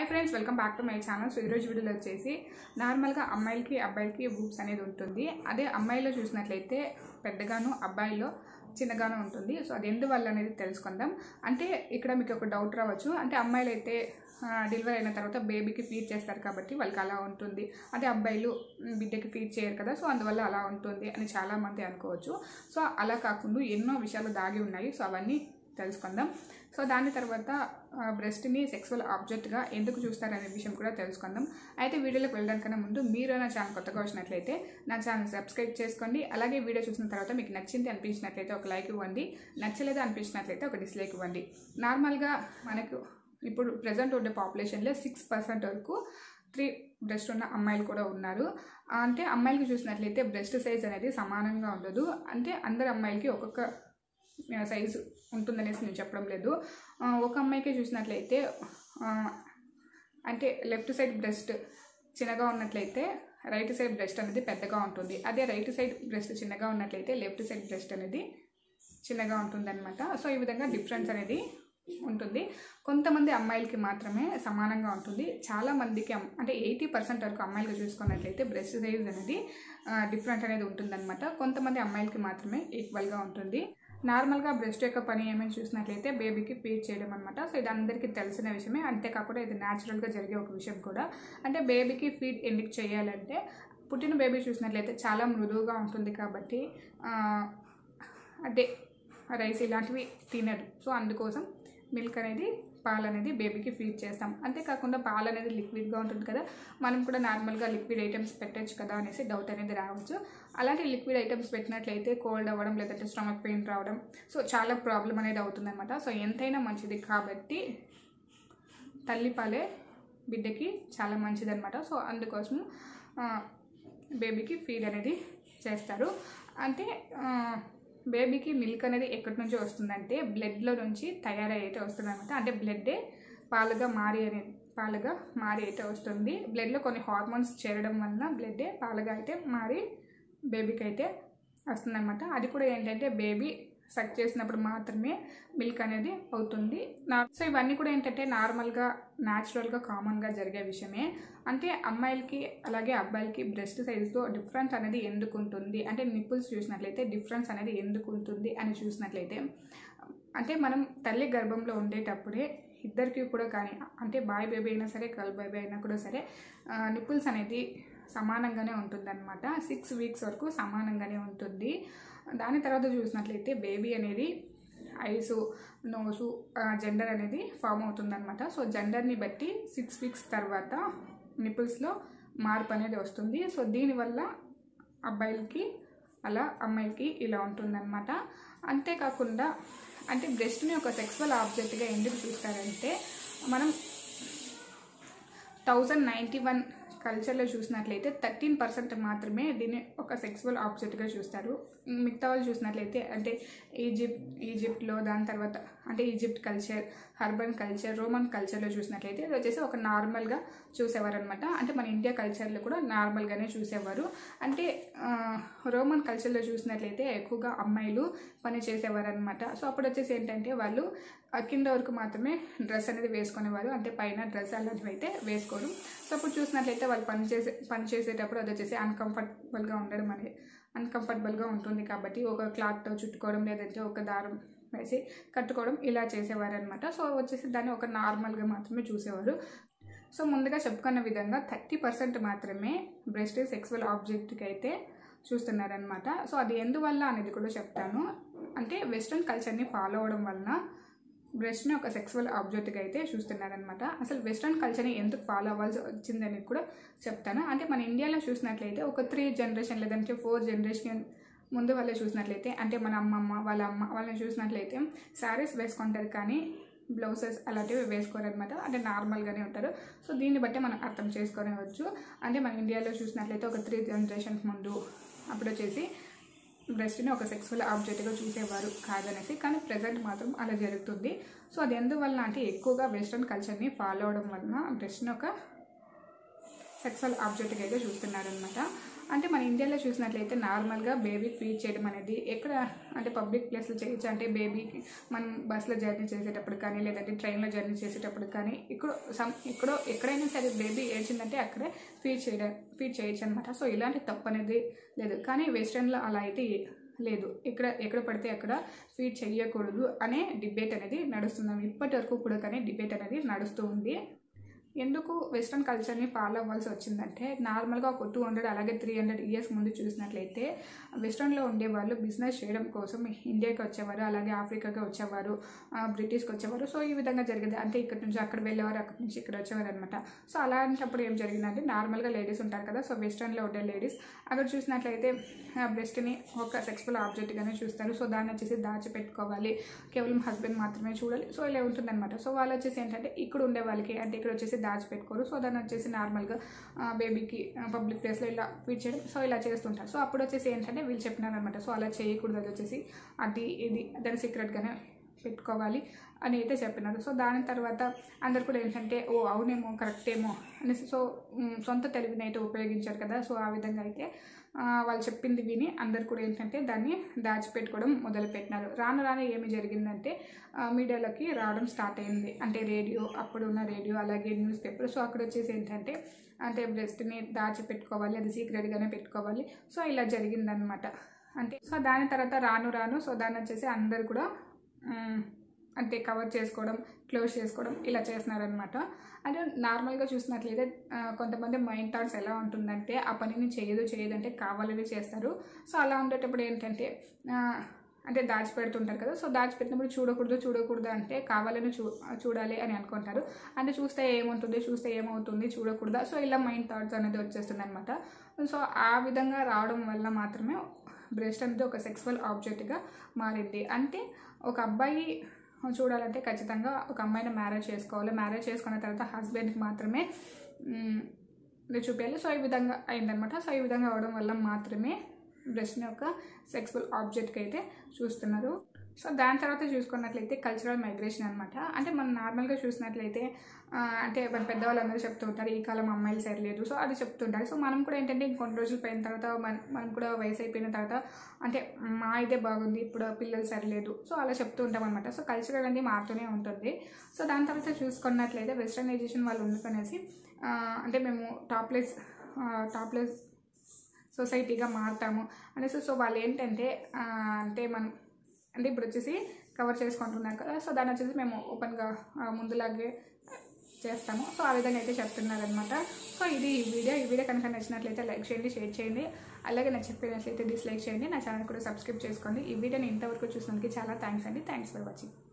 friends welcome back to my channel so ఈరోజు వీడియోలో వచ్చేసి నార్మల్గా అమ్మాయిలకి అబ్బాయిలకి బూబ్స్ అనేది ఉంటుంది అదే అమ్మాయిలో చూసినట్లయితే పెద్దగాను అబ్బాయిలో చిన్నగాను ఉంటుంది సో అది ఎందువల్ల అనేది తెలుసుకుందాం అంటే ఇక్కడ మీకు ఒక డౌట్ రావచ్చు అంటే అమ్మాయిలు అయితే డెలివరీ అయిన తర్వాత బేబీకి ఫీడ్ చేస్తారు కాబట్టి వాళ్ళకి అలా ఉంటుంది అదే అబ్బాయిలు మ్, బిడ్డకి ఫీడ్ చేయరు కదా సో అందువల్ల అలా ఉంటుంది అని చాలామంది అనుకోవచ్చు సో అలా కాకుండా ఎన్నో విషయాలు దాగి ఉన్నాయి సో అవన్నీ తెలుసుకుందాం సో దాని తర్వాత బ్రెస్ట్ని సెక్సువల్ ఆబ్జెక్ట్గా ఎందుకు చూస్తారనే విషయం కూడా తెలుసుకుందాం అయితే వీడియోలోకి వెళ్ళడానికన్నా ముందు మీరు నా ఛానల్ కొత్తగా వచ్చినట్లయితే నా ఛానల్ సబ్స్క్రైబ్ చేసుకోండి అలాగే వీడియో చూసిన తర్వాత మీకు నచ్చింది అనిపించినట్లయితే ఒక లైక్ ఇవ్వండి నచ్చలేదు అనిపించినట్లయితే ఒక డిస్లైక్ ఇవ్వండి నార్మల్గా మనకు ఇప్పుడు ప్రజెంట్ ఉండే పాపులేషన్లో సిక్స్ పర్సెంట్ వరకు త్రీ బ్రెస్ట్ ఉన్న అమ్మాయిలు కూడా ఉన్నారు అంటే అమ్మాయిలకి చూసినట్లయితే బ్రెస్ట్ సైజ్ అనేది సమానంగా ఉండదు అంటే అందరు అమ్మాయిలకి ఒక్కొక్క సైజు ఉంటుందనేసి నేను చెప్పడం లేదు ఆ, ఒక అమ్మాయికి చూసినట్లయితే ఆ, అంటే లెఫ్ట్ సైడ్ బ్రెస్ట్ చిన్నగా ఉన్నట్లయితే రైట్ సైడ్ బ్రెస్ట్ అనేది పెద్దగా ఉంటుంది అదే రైట్ సైడ్ బ్రెస్ట్ చిన్నగా ఉన్నట్లయితే లెఫ్ట్ సైడ్ బ్రెస్ట్ అనేది చిన్నగా ఉంటుందన్నమాట సో ఈ విధంగా డిఫరెన్స్ అనేది ఉంటుంది కొంతమంది అమ్మాయిలకి మాత్రమే సమానంగా ఉంటుంది చాలా మందికి అమ్- అంటే ఎయిటీ పర్సెంట్ వరకు అమ్మాయిలకు చూసుకున్నట్లయితే బ్రెస్ట్ సైజ్ అనేది డిఫరెంట్ అనేది ఉంటుందన్నమాట కొంతమంది అమ్మాయిలకి మాత్రమే ఈక్వల్గా ఉంటుంది నార్మల్గా బ్రెస్ట్ యొక్క పని ఏమైనా చూసినట్లయితే బేబీకి ఫీడ్ చేయడం అనమాట సో ఇది అందరికీ తెలిసిన విషయమే అంతేకాకుండా ఇది న్యాచురల్గా జరిగే ఒక విషయం కూడా అంటే బేబీకి ఫీడ్ ఎందుకు చేయాలంటే పుట్టిన బేబీ చూసినట్లయితే చాలా మృదువుగా ఉంటుంది కాబట్టి ఆ, అంటే రైస్ ఇలాంటివి తినరు సో అందుకోసం మిల్క్ అనేది పాలు అనేది బేబీకి ఫీడ్ చేస్తాం అంతేకాకుండా పాలు అనేది లిక్విడ్గా ఉంటుంది కదా మనం కూడా నార్మల్గా లిక్విడ్ ఐటమ్స్ పెట్టచ్చు కదా అనేసి డౌట్ అనేది రావచ్చు అలాంటి లిక్విడ్ ఐటమ్స్ పెట్టినట్లయితే కోల్డ్ అవ్వడం లేదంటే స్టమక్ పెయిన్ రావడం సో చాలా ప్రాబ్లం అనేది అవుతుందన్నమాట సో ఎంతైనా మంచిది కాబట్టి తల్లిపాలే బిడ్డకి చాలా మంచిదన్నమాట సో అందుకోసం ఆ, బేబీకి ఫీడ్ అనేది చేస్తారు అంటే ఆ, బేబీకి మిల్క్ అనేది ఎక్కడి నుంచి వస్తుందంటే బ్లడ్లో నుంచి తయారై అయితే వస్తుంది అనమాట అంటే బ్లడ్డే పాలుగా మారి అనే పాలుగా మారి అయితే వస్తుంది బ్లడ్లో కొన్ని హార్మోన్స్ చేరడం వలన బ్లడ్డే పాలుగా అయితే మారి బేబీకి అయితే వస్తుందన్నమాట అది కూడా ఏంటంటే బేబీ సక్ చేసినప్పుడు మాత్రమే మిల్క్ అనేది అవుతుంది నా సో ఇవన్నీ కూడా ఏంటంటే నార్మల్గా న్యాచురల్గా కామన్గా జరిగే విషయమే అంటే అమ్మాయిలకి అలాగే అబ్బాయిలకి బ్రెస్ట్ సైజ్లో డిఫరెన్స్ అనేది ఎందుకు ఉంటుంది అంటే నిప్పుల్స్ చూసినట్లయితే డిఫరెన్స్ అనేది ఎందుకు ఉంటుంది అని చూసినట్లయితే అంటే మనం తల్లి గర్భంలో ఉండేటప్పుడే ఇద్దరికి కూడా కానీ అంటే బాయ్ బేబీ అయినా సరే గర్ల్ బేబీ అయినా కూడా సరే నిప్పుల్స్ అనేది సమానంగానే ఉంటుందన్నమాట సిక్స్ వీక్స్ వరకు సమానంగానే ఉంటుంది దాని తర్వాత చూసినట్లయితే బేబీ అనేది ఐసు నోసు జెండర్ అనేది ఫామ్ అవుతుందన్నమాట సో జెండర్ని బట్టి సిక్స్ వీక్స్ తర్వాత నిపుల్స్లో మార్పు అనేది వస్తుంది సో దీనివల్ల అబ్బాయిలకి అలా అమ్మాయిలకి ఇలా ఉంటుందన్నమాట అంతేకాకుండా అంటే బ్రెస్ట్ని ఒక సెక్సువల్ ఆబ్జెక్ట్గా ఎందుకు చూస్తారంటే మనం థౌజండ్ నైంటీ వన్ కల్చర్లో చూసినట్లయితే థర్టీన్ పర్సెంట్ మాత్రమే దీన్ని ఒక సెక్సువల్ ఆబ్జెక్ట్గా చూస్తారు మిగతా వాళ్ళు చూసినట్లయితే అంటే ఈజిప్ట్ ఈజిప్ట్లో దాని తర్వాత అంటే ఈజిప్ట్ కల్చర్ హర్బన్ కల్చర్ రోమన్ కల్చర్లో చూసినట్లయితే ఇది వచ్చేసి ఒక నార్మల్గా చూసేవారు అనమాట అంటే మన ఇండియా కల్చర్లో కూడా నార్మల్గానే చూసేవారు అంటే ఆ, రోమన్ కల్చర్లో చూసినట్లయితే ఎక్కువగా అమ్మాయిలు పని చేసేవారు అనమాట సో అప్పుడు వచ్చేసి ఏంటంటే వాళ్ళు ఆ కింద వరకు మాత్రమే డ్రెస్ అనేది వేసుకునేవారు అంటే పైన డ్రెస్ అలాంటివి అయితే వేసుకోరు సో అప్పుడు చూసినట్లయితే వాళ్ళు పని చేసే పని చేసేటప్పుడు అది వచ్చేసి అన్కంఫర్టబుల్గా ఉండడం అనేది అన్కంఫర్టబుల్గా ఉంటుంది కాబట్టి ఒక క్లాత్తో చుట్టుకోవడం లేదంటే ఒక దారం వేసి కట్టుకోవడం ఇలా చేసేవారు అనమాట సో వచ్చేసి దాన్ని ఒక నార్మల్గా మాత్రమే చూసేవారు సో ముందుగా చెప్పుకున్న విధంగా థర్టీ పర్సెంట్ మాత్రమే బ్రెస్ట్ సెక్సువల్ ఆబ్జెక్ట్కి అయితే చూస్తున్నారనమాట సో అది ఎందువల్ల అనేది కూడా చెప్తాను అంటే వెస్ట్రన్ కల్చర్ని ఫాలో అవడం వలన బ్రెస్ట్ని ఒక సెక్సువల్ ఆబ్జెక్ట్గా అయితే చూస్తున్నారనమాట అసలు వెస్ట్రన్ కల్చర్ని ఎందుకు ఫాలో అవ్వాల్సి వచ్చిందని కూడా చెప్తాను అంటే మన ఇండియాలో చూసినట్లయితే ఒక త్రీ జనరేషన్ లేదంటే ఫోర్ జనరేషన్ ముందు వాళ్ళే చూసినట్లయితే అంటే మన అమ్మమ్మ వాళ్ళ అమ్మ వాళ్ళని చూసినట్లయితే శారీస్ వేసుకుంటారు కానీ బ్లౌజెస్ అలాంటివి వేసుకోరనమాట అంటే నార్మల్గానే ఉంటారు సో దీన్ని బట్టి మనం అర్థం చేసుకోవచ్చు అంటే మన ఇండియాలో చూసినట్లయితే ఒక త్రీ జనరేషన్స్ ముందు అప్పుడు వచ్చేసి బ్రెస్ట్ని ఒక సెక్సువల్ ఆబ్జెక్ట్గా చూసేవారు కాదనేసి కానీ ప్రజెంట్ మాత్రం అలా జరుగుతుంది సో అది ఎందువలన అంటే ఎక్కువగా వెస్ట్రన్ కల్చర్ని ఫాలో అవడం వలన బ్రెస్ట్ని ఒక సెక్సువల్ ఆబ్జెక్ట్గా అయితే చూస్తున్నారనమాట అంటే మన ఇండియాలో చూసినట్లయితే నార్మల్గా బేబీ ఫీడ్ చేయడం అనేది ఎక్కడ అంటే పబ్లిక్ ప్లేస్లో చేయొచ్చు అంటే బేబీకి మనం బస్సులో జర్నీ చేసేటప్పుడు కానీ లేదంటే ట్రైన్లో జర్నీ చేసేటప్పుడు కానీ ఇక్కడ సమ్ ఇక్కడ ఎక్కడైనా సరే బేబీ ఏడ్చిందంటే అక్కడే ఫీడ్ చేయడం ఫీడ్ చేయొచ్చు అనమాట సో ఇలాంటి తప్పు అనేది లేదు కానీ వెస్ట్రన్లో అలా అయితే లేదు ఇక్కడ ఎక్కడ పడితే అక్కడ ఫీడ్ చేయకూడదు అనే డిబేట్ అనేది నడుస్తున్నాం ఇప్పటి వరకు కూడా కానీ డిబేట్ అనేది నడుస్తూ ఉంది ఎందుకు వెస్ట్రన్ కల్చర్ని ఫాలో అవ్వాల్సి వచ్చిందంటే నార్మల్గా ఒక టూ హండ్రెడ్ అలాగే త్రీ హండ్రెడ్ ఇయర్స్ ముందు చూసినట్లయితే వెస్ట్రన్లో ఉండే వాళ్ళు బిజినెస్ చేయడం కోసం ఇండియాకి వచ్చేవారు అలాగే ఆఫ్రికాకి వచ్చేవారు ఆ, బ్రిటిష్కి వచ్చేవారు సో ఈ విధంగా జరిగేది అంటే ఇక్కడ నుంచి అక్కడ వెళ్ళేవారు అక్కడ నుంచి ఇక్కడ వచ్చేవారు అనమాట సో అలాంటప్పుడు ఏం జరిగిందంటే నార్మల్గా లేడీస్ ఉంటారు కదా సో వెస్ట్రన్లో ఉండే లేడీస్ అక్కడ చూసినట్లయితే బ్రెస్ట్ని ఒక సెక్స్ఫుల్ ఆబ్జెక్ట్గానే చూస్తారు సో దాన్ని వచ్చేసి దాచిపెట్టుకోవాలి కేవలం హస్బెండ్ మాత్రమే చూడాలి సో ఇలా ఉంటుందన్నమాట సో వాళ్ళు వచ్చేసి ఏంటంటే ఇక్కడ ఉండే వాళ్ళకి అంటే ఇక్కడ వచ్చేసి దాచిపెట్టుకోరు సో దాన్ని వచ్చేసి నార్మల్గా బేబీకి పబ్లిక్ ప్లేస్లో ఇలా ఫీడ్ చేయడం సో ఇలా చేస్తుంటారు సో అప్పుడు వచ్చేసి ఏంటంటే వీళ్ళు చెప్పినారనమాట సో అలా చేయకూడదు అది వచ్చేసి అది ఇది దాని సీక్రెట్గానే పెట్టుకోవాలి అని అయితే చెప్పినారు సో దాని తర్వాత అందరు కూడా ఏంటంటే ఓ అవునేమో కరెక్ట్ ఏమో అనేసి సో మ్, సొంత తెలివిని అయితే ఉపయోగించారు కదా సో ఆ విధంగా అయితే ఆ, వాళ్ళు చెప్పింది విని అందరు కూడా ఏంటంటే దాన్ని దాచిపెట్టుకోవడం మొదలుపెట్టినారు రాను రాను ఏమి జరిగిందంటే ఆ, మీడియాలోకి రావడం స్టార్ట్ అయింది అంటే రేడియో అప్పుడు ఉన్న రేడియో అలాగే న్యూస్ పేపర్ సో అక్కడ వచ్చేసి ఏంటంటే అంటే బ్రెస్ట్ని దాచిపెట్టుకోవాలి అది సీక్రెట్గానే పెట్టుకోవాలి సో ఇలా జరిగిందనమాట అంటే సో దాని తర్వాత రాను రాను సో దాన్ని వచ్చేసి అందరు కూడా మ్, అంటే కవర్ చేసుకోవడం క్లోజ్ చేసుకోవడం ఇలా చేస్తున్నారనమాట అంటే నార్మల్గా చూసినట్లయితే ఆ, కొంతమంది మైండ్ థాట్స్ ఎలా ఉంటుందంటే ఆ పనిని చేయదు చేయదంటే కావాలని చేస్తారు సో అలా ఉండేటప్పుడు ఏంటంటే ఆ, అంటే దాచిపెడుతుంటారు కదా సో దాచిపెట్టినప్పుడు చూడకూడదు చూడకూడదు అంటే కావాలని చూ చూడాలి అని అనుకుంటారు అంటే చూస్తే ఏమవుతుంది చూస్తే ఏమవుతుంది చూడకూడదా సో ఇలా మైండ్ థాట్స్ అనేది వచ్చేస్తుంది అనమాట సో ఆ విధంగా రావడం వల్ల మాత్రమే బ్రెస్ట్ అనేది ఒక సెక్సువల్ ఆబ్జెక్ట్గా మారింది అంటే ఒక అబ్బాయి చూడాలంటే ఖచ్చితంగా ఒక అమ్మాయిని మ్యారేజ్ చేసుకోవాలి మ్యారేజ్ చేసుకున్న తర్వాత హస్బెండ్కి మాత్రమే మ్, ఇది చూపించాలి సో ఈ విధంగా అయిందనమాట సో ఈ విధంగా అవడం వల్ల మాత్రమే బ్రెస్ట్ని ఒక సెక్సువల్ ఆబ్జెక్ట్కి అయితే చూస్తున్నారు సో దాని తర్వాత చూసుకున్నట్లయితే కల్చరల్ మైగ్రేషన్ అనమాట అంటే మనం నార్మల్గా చూసినట్లయితే ఆ, అంటే మన పెద్దవాళ్ళందరూ చెప్తూ ఉంటారు ఈ కాలం అమ్మాయిలు సరిలేదు సో అది చెప్తుంటారు సో మనం కూడా ఏంటంటే ఇంకొన్ని రోజులు పోయిన తర్వాత మన- మనం కూడా వయసు అయిపోయిన తర్వాత అంటే మా ఇదే బాగుంది ఇప్పుడు పిల్లలు సరిలేదు సో అలా చెప్తూ ఉంటాం అనమాట సో కల్చరల్ అనేది మారుతూనే ఉంటుంది సో దాని తర్వాత చూసుకున్నట్లయితే వెస్టర్నైజేషన్ వాళ్ళు ఎందుకనేసి ఆ, అంటే మేము టాప్లెస్ టాప్లెస్ సొసైటీగా మారుతాము అనేసి సో వాళ్ళు ఏంటంటే ఆ, అంటే మనం అంటే ఇప్పుడు వచ్చేసి కవర్ చేసుకుంటున్నారు కదా సో దాన్ని వచ్చేసి మేము ఓపెన్గా ముందులాగే చేస్తాము సో ఆ విధంగా అయితే చెప్తున్నారనమాట సో ఇది ఈ వీడియో ఈ వీడియో కనుక నచ్చినట్లయితే లైక్ చేయండి షేర్ చేయండి అలాగే నాకు చెప్పినట్లయితే డిస్లైక్ చేయండి నా ఛానల్ కూడా సబ్స్క్రైబ్ చేసుకోండి ఈ వీడియోని ఇంతవరకు చూసినందుకు చాలా థ్యాంక్స్ అండి థ్యాంక్స్ ఫర్ వాచింగ్